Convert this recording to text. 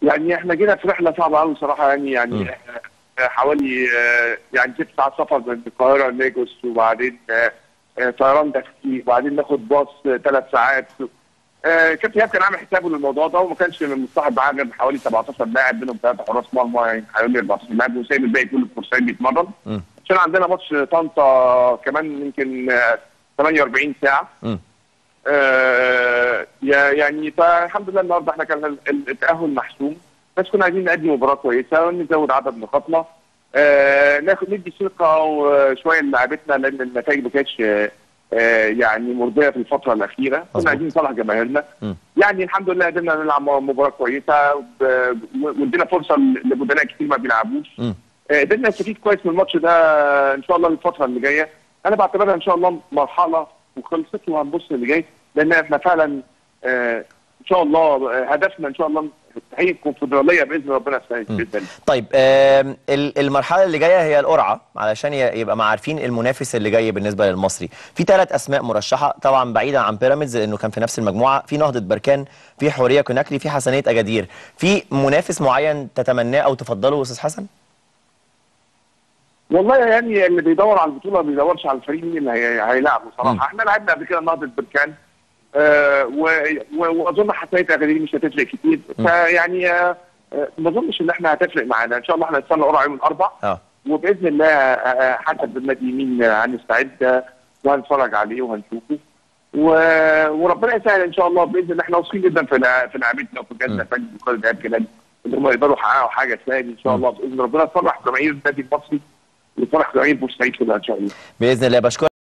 يعني احنا جينا في رحله صعبه قوي صراحه يعني يعني آه، حوالي آه، يعني ست ساعات سفر من القاهره للاجوس وبعدين آه، آه، طيران تاكسي وبعدين ناخد باص ثلاث ساعات آه، كابتن ايهاب كان عامل حسابه للموضوع ده وما كانش مصاحب معاه غير حوالي 17 لاعب منهم ثلاثه حراس مرمى يعني حوالي 14 لاعب وسايب الباقي كله الفرسان بيتمرن مم. عشان عندنا ماتش طنطا كمان يمكن آه، 48 ساعه مم. آه، يا- يعني فالحمد لله النهارده احنا كان ال- ال- التاهل محسوم بس كنا عايزين نقدم مباراه كويسه ونزود عدد نقاطنا آه، ناخد ندي ثقه وشويه للاعبتنا لان النتائج ما كانتش آه، آه، يعني مرضيه في الفتره الاخيره مظبوط. كنا عايزين نصالح جماهيرنا مم. يعني الحمد لله قدرنا نلعب مباراه كويسه ب- وادينا فرصه لبدلاء كتير ما بيلعبوش مم. آه، قدرنا نستفيد كويس من الماتش ده ان شاء الله الفتره اللي جايه انا بعتبرها ان شاء الله مرحله وخلصت وهنبص اللي جاي لان احنا فعلا آه، ان شاء الله آه، هدفنا ان شاء الله تحقيق الكونفدراليه باذن ربنا السنه دي باذن الله طيب آم، ال- المرحله اللي جايه هي القرعه علشان ي- يبقى ما عارفين المنافس اللي جاي بالنسبه للمصري في ثلاث اسماء مرشحه طبعا بعيدا عن بيراميدز لانه كان في نفس المجموعه في نهضه بركان في حوريه كوناكري في حسنيه اجادير في منافس معين تتمناه او تفضله استاذ حسن والله يعني اللي بيدور على البطوله ما بيدورش على الفريق مين اللي هي- هيلعبه مم. صراحه احنا لعبنا قبل كده نهضه بركان آه و- و- واظن حساسيه اغادير مش هتفرق كتير مم. فيعني آه آه، ما اظنش ان احنا هتفرق معانا ان شاء الله احنا هنستنى قرعه يوم الاربع اه وباذن الله آه، حسب النادي مين آه، هنستعد آه، وهنتفرج عليه وهنشوفه و... وربنا يسهل ان شاء الله باذن الله احنا واثقين جدا في لع- في لعبتنا وفي جهازنا الفني وكل الجهات كده ان هم يقدروا يحققوا حاجه ثاني ان شاء الله باذن ربنا يفرح جماهير النادي المصري ويفرح جماهير بورسعيد كلها ان شاء الله باذن الله بشكرك